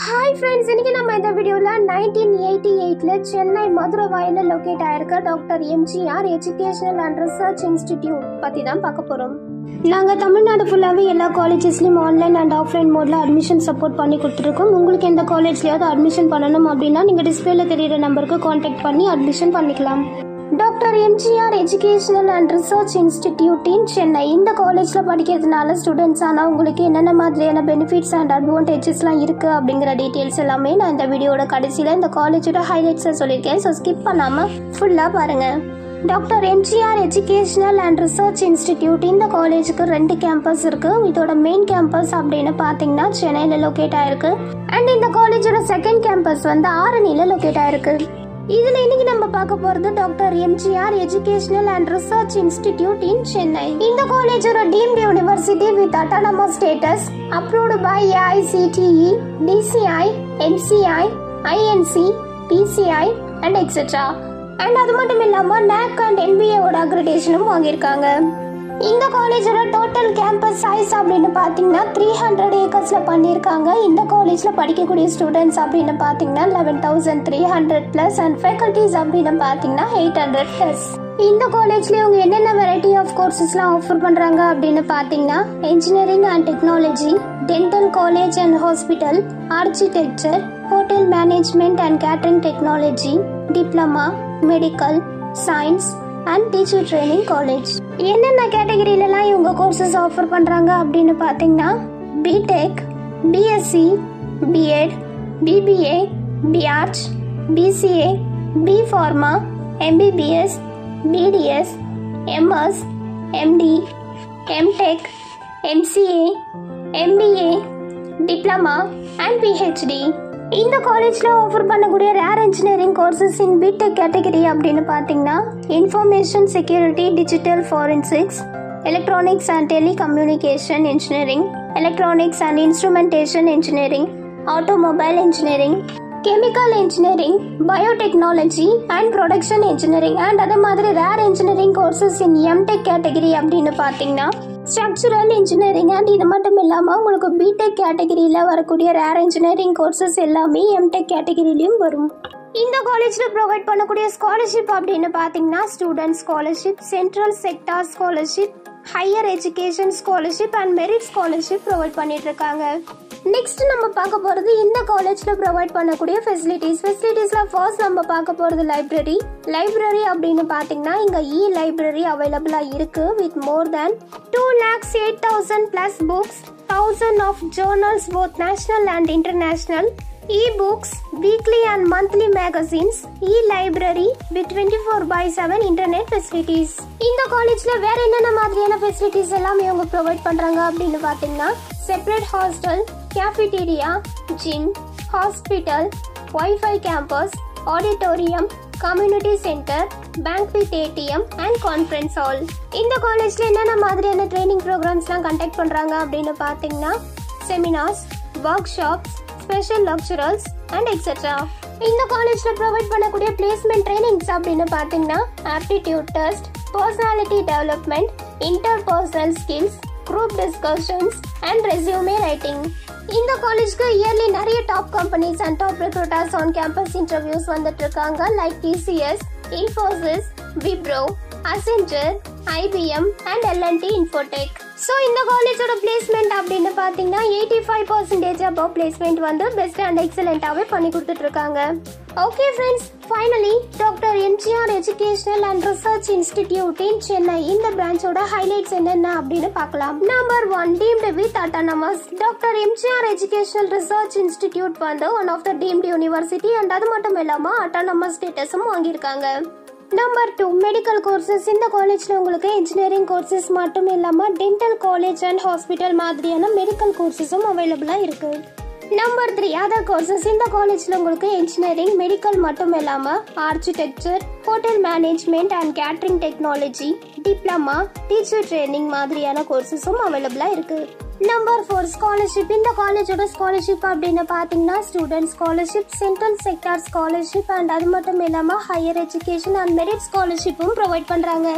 Hi friends இன்னைக்கு நம்ம இந்த வீடியோவில் நைன்டீன் எயிட்டி எயிட்டில் சென்னை மதுரவாயில் லொக்கேட் ஆயிருக்க doctor MGR educational and research institute பற்றி தான் பார்க்க போகிறோம் நாங்கள் தமிழ்நாடு ஃபுல்லாகவே எல்லா காலேஜஸ்லையும் ஆன்லைன் அண்ட் ஆஃப்லைன் மோடில் அட்மிஷன் சப்போர்ட் பண்ணி கொடுத்துருக்கோம் உங்களுக்கு எந்த காலேஜ்லையாவது அட்மிஷன் பண்ணணும் அப்படின்னா நீங்கள் டிஸ்பிளேல தெரியிற நம்பருக்கு காண்டாக்ட் பண்ணி அட்மிஷன் பண்ணிக்கலாம் doctor MGR educational and research institute in Chennai இந்த காலேஜில் படிக்கிறதுனால ஸ்டூடெண்ட்ஸ் ஆனால் உங்களுக்கு என்னென்ன மாதிரியான பெனிஃபிட்ஸ் அண்ட் அட்வான்டேஜஸ்லாம் இருக்குது அப்படிங்கிற டீட்டெயில்ஸ் எல்லாமே நான் இந்த வீடியோட கடைசியில் இந்த காலேஜோட ஹைலைட்ஸை சொல்லியிருக்கேன் ஸோ ஸ்கிப் பண்ணாமல் ஃபுல்லாக பாருங்கள் doctor MGR educational and research institute இந்த காலேஜுக்கு ரெண்டு கேம்பஸ் இருக்கு இதோட மெயின் கேம்பஸ் அப்படின்னு பார்த்தீங்கன்னா சென்னையில் லொக்கேட் ஆயிருக்கு அண்ட் இந்த காலேஜோட செகண்ட் கேம்பஸ் வந்து ஆரணியில் லொக்கேட் ஆயிருக்கு இதுல இன்னைக்கு நம்ம பார்க்க போறது doctor MGR educational and research institute in Chennai இந்த காலேஜ் ஒரு deemed university with autonomous status approved by AICTE DCI MCI INC PCI and etcetera and அது மட்டும் இல்லாம NAC அண்ட் என்பிஏவோட அக்ரிடேஷனும் வாங்கியிருக்காங்க இந்த காலேஜோட டோட்டல் கேம்பஸ் சைஸ் அப்படின்னு பார்த்தீங்கன்னா த்ரீ ஹண்ட்ரட் ஏக்கர்ஸில் பண்ணியிருக்காங்க இந்த காலேஜில் படிக்கக்கூடிய ஸ்டூடெண்ட்ஸ் அப்படின்னு பார்த்தீங்கன்னா eleven thousand three hundred plus and faculties அப்படின்னு பார்த்தீங்கன்னா எயிட் ஹண்ட்ரட் ப்ளஸ் இந்த காலேஜ்ல இவங்க என்னென்ன வெரைட்டி ஆஃப் கோர்சஸ்லாம் ஆஃபர் பண்ணுறாங்க அப்படின்னு பார்த்தீங்கன்னா engineering and technology dental college and hospital architecture hotel management and catering technology diploma medical science and teacher training college என்னென்ன கேட்டகரியிலலாம் இவங்க கோர்சஸ் ஆஃபர் பண்ணுறாங்க அப்படின்னு பார்த்தீங்கன்னா BTech BSc BEd BBA BArch BCA B pharma MBBS BDS MS MD MTech MCA MBA diploma and PhD இந்த காலேஜில் offer பண்ணக்கூடிய rare engineering courses in BTech category அப்படின்னு பார்த்தீங்கன்னா information security digital forensics electronics and telecommunication engineering electronics and instrumentation engineering automobile engineering chemical engineering biotechnology and production engineering and அதே மாதிரி rare engineering courses in MTech category அப்படின்னு பார்த்தீங்கன்னா structural engineering and இது மட்டும் இல்லாமல் உங்களுக்கு பிடெக் கேட்டகரியில் வரக்கூடிய ரேர் இன்ஜினியரிங் கோர்சஸ் எல்லாமே எம்டெக் கேட்டகரியிலையும் வரும் இந்த காலேஜில் ப்ரொவைட் பண்ணக்கூடிய ஸ்காலர்ஷிப் அப்படின்னு பார்த்தீங்கன்னா student scholarship central sector scholarship higher education scholarship and merit scholarship provide பண்ணிட்டு இருக்காங்க நெக்ஸ்ட் நம்ம பார்க்க போகிறது இந்த காலேஜில் ப்ரொவைட் பண்ணக்கூடிய ஃபெசிலிட்டிஸ் ஃபெசிலிட்டிஸில் ஃபர்ஸ்ட் நம்ம பார்க்க போகிறது லைப்ரரி லைப்ரரி அப்படின்னு பார்த்தீங்கன்னா இங்கே இ லைப்ரரி அவைலபிளாக இருக்கு with more than two lakhs eight thousand plus books thousand of journals both national and international e-books, weekly and monthly magazines, e-library with 24 by 7 internet facilities. இந்த காலேஜ்ல வேற என்னென்ன மாதிரியான ஃபெசிலிட்டிஸ் எல்லாம் இவங்க ப்ரொவைட் பண்றாங்க அப்படின்னு பாத்தீங்கன்னா separate hostel cafeteria gym hospital wifi campus auditorium community centre bank with ATM and conference hall இந்த காலேஜ்ல என்னென்ன மாதிரியான ட்ரைனிங் ப்ரோக்ராம்ஸ்லாம் கண்டக்ட் பண்றாங்க அப்படின்னு பாத்தீங்கன்னா seminars workshops special lecturers and etcetera இந்த காலேஜில் ப்ரொவைட் பண்ணக்கூடிய பிளேஸ்மெண்ட் ட்ரைனிங்ஸ் அப்படின்னு பார்த்தீங்கன்னா aptitude test personality development interpersonal skills group discussions and resume writing இந்த காலேஜ்க்கு இயர்லி நிறைய top companies and top recruiters on campus interviews வந்துட்டு இருக்காங்க like TCS Infosys Wipro Accenture IBM and L and T Infotech so இந்த காலேஜோட placement அப்படின்னு பார்த்தீங்கன்னா eighty five percentage above placement வந்து பெஸ்ட் அண்ட் எக்ஸலண்ட்டாகவே பண்ணி கொடுத்துட்டு இருக்காங்க okay friends finally doctor MGR educational and research institute in Chennai இந்த பிரான்ச்சோட ஹைலைட்ஸ் என்னென்ன அப்படின்னு பார்க்கலாம் number one deemed with autonomous doctor MGR educational research institute வந்து one of the deemed university and அது மட்டும் இல்லாமல் அட்டானமஸ் ஸ்டேட்டஸும் வாங்கியிருக்காங்க நம்பர் டூ மெடிக்கல் கோர்சஸ் இந்த காலேஜில் உங்களுக்கு இன்ஜினியரிங் கோர்சஸ் மட்டும் இல்லாமல் டென்டல் காலேஜ் அண்ட் ஹாஸ்பிட்டல் மாதிரியான மெடிக்கல் கோர்சஸும் அவைலபிளாக இருக்குது நம்பர் த்ரீ அதர் கோர்சஸ் இந்த காலேஜில் உங்களுக்கு இன்ஜினியரிங் மெடிக்கல் மட்டும் இல்லாமல் architecture hotel management and catering technology diploma teacher training மாதிரியான கோர்சஸும் அவைலபிளாக இருக்குது நம்பர் ஃபோர் ஸ்காலர்ஷிப் இந்த காலேஜோட ஸ்காலர்ஷிப் அப்படின்னு பார்த்தீங்கன்னா student scholarship central sector scholarship and அது மட்டும் இல்லாமல் ஹையர் எஜுகேஷன் அண்ட் மெரிட் ஸ்காலர்ஷிப்பும் ப்ரொவைட் பண்ணுறாங்க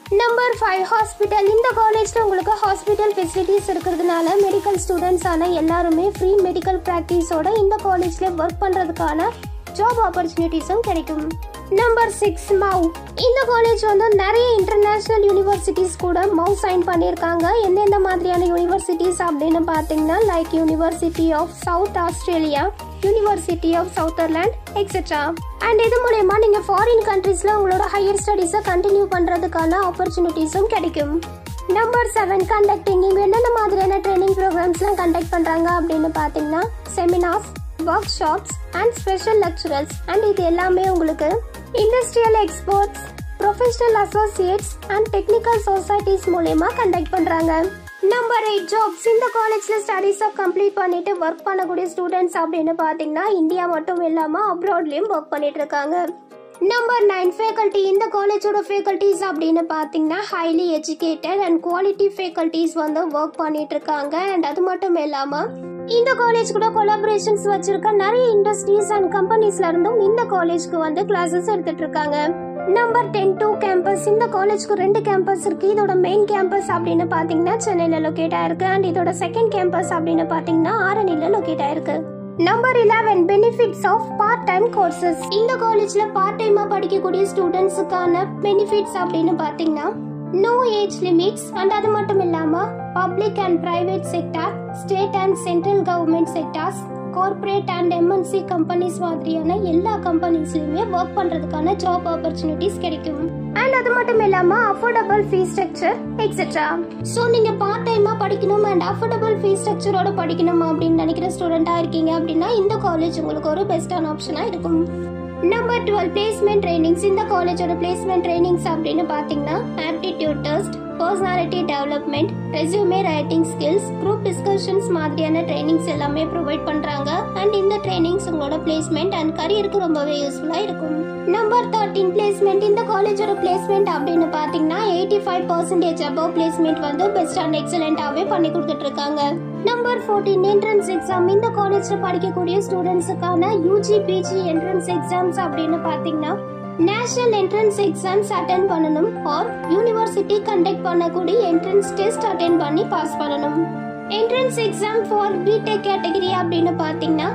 நம்பர் ஃபைவ் ஹாஸ்பிட்டல் இந்த காலேஜில் உங்களுக்கு ஹாஸ்பிட்டல் ஃபெசிலிட்டிஸ் இருக்கிறதுனால மெடிக்கல் ஸ்டூடெண்ட்ஸான எல்லாருமே ஃப்ரீ மெடிக்கல் ப்ராக்டிஸோட இந்த காலேஜில் ஒர்க் பண்ணுறதுக்கான ஜாப் ஆப்பர்ச்சுனிட்டிஸும் கிடைக்கும் நம்பர் சிக்ஸ் மவ் இந்த காலேஜ் வந்து நிறைய இன்டர்நேஷ்னல் யூனிவர்சிட்டிஸ் கூட மவ் சைன் பண்ணியிருக்காங்க எந்தெந்த மாதிரியான யூனிவர்சிட்டிஸ் அப்படின்னு பார்த்தீங்கன்னா like university of South Australia university of Sutherland etcetera and இது மூலயமா நீங்கள் ஃபாரின் கண்ட்ரீஸில் உங்களோட ஹையர் ஸ்டடீஸை கண்டினியூ பண்ணுறதுக்கான ஆப்பர்ச்சுனிட்டிஸும் கிடைக்கும் நம்பர் செவன் கண்டக்டிங் இங்கே என்னென்ன மாதிரியான ட்ரைனிங் ப்ரோக்ராம்ஸ்லாம் கண்டக்ட் பண்ணுறாங்க அப்படின்னு பார்த்தீங்கன்னா seminars workshops and special lecturers and இது எல்லாமே உங்களுக்கு industrial exports professional associates and technical societies மூலயமா கண்டக்ட் பண்ணுறாங்க நம்பர் எயிட் ஜாப்ஸ் இந்த காலேஜில் ஸ்டடீஸை கம்ப்ளீட் பண்ணிட்டு ஒர்க் பண்ணக்கூடிய ஸ்டூடெண்ட்ஸ் அப்படின்னு பார்த்தீங்கன்னா இந்தியா மட்டும் இல்லாமல் அப்ராட்லேயும் ஒர்க் பண்ணிட்டு இருக்காங்க நம்பர் நைன் ஃபேக்கல்ட்டி இந்த காலேஜோட ஃபேக்கல்ட்டிஸ் அப்படின்னு பார்த்தீங்கன்னா highly educated and quality faculties வந்து ஒர்க் பண்ணிட்டு இருக்காங்க அண்ட் அது மட்டும் இல்லாமல் இந்த காலேஜ் கூட கொலாபரேஷன்ஸ் வச்சிருக்க நிறைய இண்டஸ்ட்ரீஸ் அண்ட் கம்பெனிஸ்ல இருந்தும் இந்த காலேஜ்க்கு வந்து கிளாஸஸ் எடுத்துட்டு இருக்காங்க நம்பர் டென் டூ கேம்பஸ் இந்த காலேஜ்க்கு ரெண்டு கேம்பஸ் இருக்கு இதோட மெயின் கேம்பஸ் அப்படின்னு பாத்தீங்கன்னா சென்னையில லொகேட் ஆயிருக்கு அண்ட் இதோட செகண்ட் கேம்பஸ் அப்படின்னு பாத்தீங்கன்னா ஆரணில லொகேட் ஆயிருக்கு number eleven benefits of part time courses இந்த காலேஜ்ல பார்ட் டைமா படிக்கக்கூடிய ஸ்டூடெண்ட்ஸுக்கான பெனிஃபிட்ஸ் அப்படின்னு பாத்தீங்கன்னா நோ ஏஜ் லிமிட்ஸ் அண்ட் அது மட்டும் இல்லாம public and private sector state and central government sectors corporate and MNC companies மாதிரியான எல்லா கம்பெனிஸ்லயுமே ஒர்க் பண்றதுக்கான ஜாப் ஆப்பர்ச்சுனிட்டிஸ் கிடைக்கும் அண்ட் அது மட்டும் இல்லாம affordable fees structure etcetera so நீங்க பார்ட் டைமா படிக்கணும் அண்ட் அஃபோர்டபுள் ஃபீஸ் ஸ்ட்ரக்சரோட படிக்கணும் அப்படின்னு நினைக்கிற ஸ்டூடெண்டா இருக்கீங்க அப்படின்னா இந்த காலேஜ் உங்களுக்கு ஒரு பெஸ்டான ஆப்ஷனா இருக்கும் நம்பர் டுவெல் பிளேஸ்மெண்ட் ட்ரைனிங்ஸ் இந்த காலேஜோட பிளேஸ்மெண்ட் ட்ரைனிங்ஸ் அப்படின்னு பார்த்தீங்கன்னா aptitude test personality development resume writing skills group discussions மாதிரியான ட்ரைனிங்ஸ் எல்லாமே ப்ரொவைட் பண்றாங்க அண்ட் இந்த ட்ரைனிங்ஸ் உங்களோட பிளேஸ்மெண்ட் அண்ட் கரியருக்கு ரொம்பவே யூஸ்ஃபுல்லா இருக்கும் நம்பர் தேர்ட்டின் பிளேஸ்மெண்ட் இந்த காலேஜோட பிளேஸ்மெண்ட் அப்படின்னு பார்த்தீங்கன்னா eighty five percentage above placement வந்து பெஸ்ட் அண்ட் எக்ஸலண்டாகவே பண்ணி கொடுத்துட்டு இருக்காங்க நம்பர் ஃபோர்டீன் என்ட்ரன்ஸ் எக்ஸாம் இந்த காலேஜில் படிக்கக்கூடிய ஸ்டூடெண்ட்ஸுக்கான யூஜி பிஜி என்ட்ரன்ஸ் எக்ஸாம்ஸ் அப்படின்னு பார்த்தீங்கன்னா நேஷனல் என்ட்ரன்ஸ் எக்ஸாம்ஸ் அட்டன் பண்ணணும் ஆர் யூனிவர்சிட்டி கண்டக்ட் பண்ணக்கூடிய என்ட்ரன்ஸ் டெஸ்ட் அட்டன் பண்ணி பாஸ் பண்ணணும் entrance exam for BTech category அப்படின்னு பார்த்தீங்கன்னா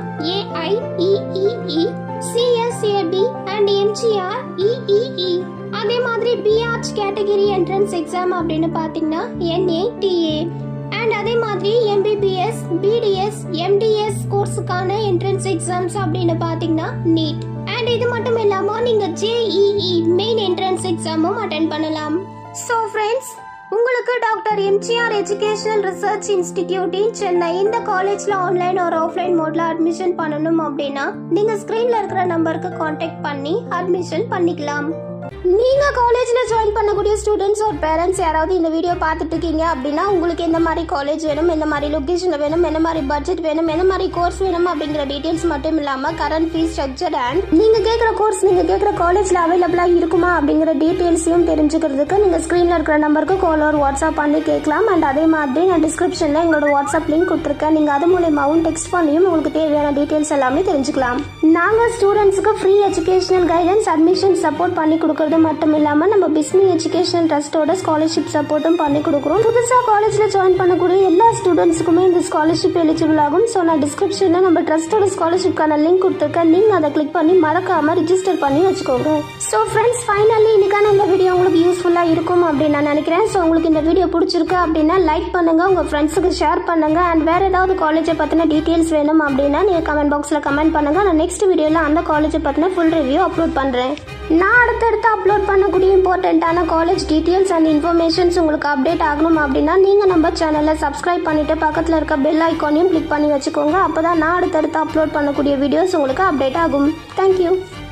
ஏஐஇஇஇ சிஎஸ்ஏபி அண்ட் எம்ஜிஆர் இஇஇ அதே மாதிரி பிஆர்ச் கேட்டகரி என்ட்ரன்ஸ் எக்ஸாம் அப்படின்னு பார்த்தீங்கன்னா என்ஏடிஏ அண்ட் அதே மாதிரி எம்பிபிஎஸ் பிடிஎஸ் எம்டிஎஸ் கோர்ஸுக்கான என்ட்ரன்ஸ் எக்ஸாம்ஸ் அப்படின்னு பார்த்தீங்கன்னா நீட் அண்ட் இது மட்டும் இல்லாம நீங்க ஜேஇஇ மெயின் என்ட்ரன்ஸ் எக்ஸாமும் அட்டன் பண்ணலாம் ஸோ ஃப்ரெண்ட்ஸ் உங்களுக்கு doctor MGR educational research institute in Chennai இந்த காலேஜ்ல ஆன்லைன் ஒரு ஆஃப்லைன் மோட்ல அட்மிஷன் பண்ணணும் அப்படின்னா நீங்க ஸ்கிரீன்ல இருக்கிற நம்பருக்கு காண்டாக்ட் பண்ணி அட்மிஷன் பண்ணிக்கலாம் நீங்க காலேஜ்ல ஜாயின் பண்ணக்கூடிய ஸ்டூடெண்ட்ஸ் ஒரு பேரண்ட்ஸ் யாராவது இந்த வீடியோ பார்த்துட்டு இருக்கீங்க அப்படின்னா உங்களுக்கு எந்த மாதிரி காலேஜ் வேணும் எந்த மாதிரி லொகேஷன்ல வேணும் எந்த மாதிரி பட்ஜெட் வேணும் எந்த மாதிரி கோர்ஸ் வேணும் அப்படிங்கிற டீடைல்ஸ் மட்டும் இல்லாம கரண்ட் ஃபீஸ் ஸ்ட்ரக்சர் அண்ட் நீங்க கேட்குற கோர்ஸ் நீங்க கேட்குற காலேஜ்ல அவைலபிளா இருக்குமா அப்படிங்கிற டீடைல்ஸையும் தெரிஞ்சுக்கிறதுக்கு நீங்க ஸ்கிரீன்ல இருக்கிற நம்பருக்கு கால் ஒரு வாட்ஸ்அப் பண்ணி கேட்கலாம் அண்ட் அதே மாதிரி நான் டிஸ்கிரிப்ஷன்ல எங்களோட வாட்ஸ்அப் லிங்க் கொடுத்துருக்கேன் நீங்க அது மூலியமாவும் டெக்ஸ்ட் பண்ணியும் உங்களுக்கு தேவையான டீடைல்ஸ் எல்லாமே தெரிஞ்சுக்கலாம் நாங்க ஸ்டூடெண்ட்ஸ்க்கு free educational guidance admission support பண்ணி கொடுக்கறது மட்டும் இல்லாம நம்ம பிஸ்மி எஜுகேஷனல் ட்ரஸ்டோட ஸ்காலர்ஷிப் சப்போர்ட்டும் பண்ணி கொடுக்குறோம் புதுசா காலேஜ்ல ஜாயின் பண்ணக்கூடிய எல்லா ஸ்டூடெண்ட்ஸுக்குமே இந்த ஸ்காலர்ஷிப் எலிஜிபிள் ஆகும் ஸோ நான் டிஸ்கிரிப்ஷன்ல நம்ம ட்ரஸ்டோட ஸ்காலர்ஷிப்கான லிங்க் கொடுத்துருக்கேன் நீங்க அதை கிளிக் பண்ணி மறக்காம ரிஜிஸ்டர் பண்ணி வச்சுக்கோங்க ஸோ ஃப்ரெண்ட்ஸ் ஃபைனலி இன்னைக்கான இந்த வீடியோ உங்களுக்கு யூஸ்ஃபுல்லா இருக்கும் அப்படின்னு நான் நினைக்கிறேன் ஸோ உங்களுக்கு இந்த வீடியோ பிடிச்சிருக்கு அப்படின்னா லைக் பண்ணுங்க உங்க ஃப்ரெண்ட்ஸுக்கு ஷேர் பண்ணுங்க அண்ட் வேற ஏதாவது காலேஜை பத்தின டீடைல்ஸ் வேணும் அப்படின்னா நீங்க கமெண்ட் பாக்ஸ்ல கமெண்ட் பண்ணுங்க நான் நெக்ஸ்ட் வீடியோல அந்த காலேஜை பத்தின ஃபுல் ரிவ்யூ அப்லோட் பண்றேன் நான் அடுத்தடுத்து அப்லோட் பண்ணக்கூடிய இம்பார்ட்டண்ட்டான காலேஜ் டீட்டெயில்ஸ் அண்ட் இன்ஃபர்மேஷன்ஸ் உங்களுக்கு அப்டேட் ஆகணும் அப்படின்னா நீங்கள் நம்ம சேனலை சப்ஸ்கிரைப் பண்ணிட்டு பக்கத்தில் இருக்க பெல் ஐக்கானையும் கிளிக் பண்ணி வச்சுக்கோங்க அப்போ தான் நான் அடுத்தடுத்து அப்லோட் பண்ணக்கூடிய வீடியோஸ் உங்களுக்கு அப்டேட் ஆகும் தேங்க்யூ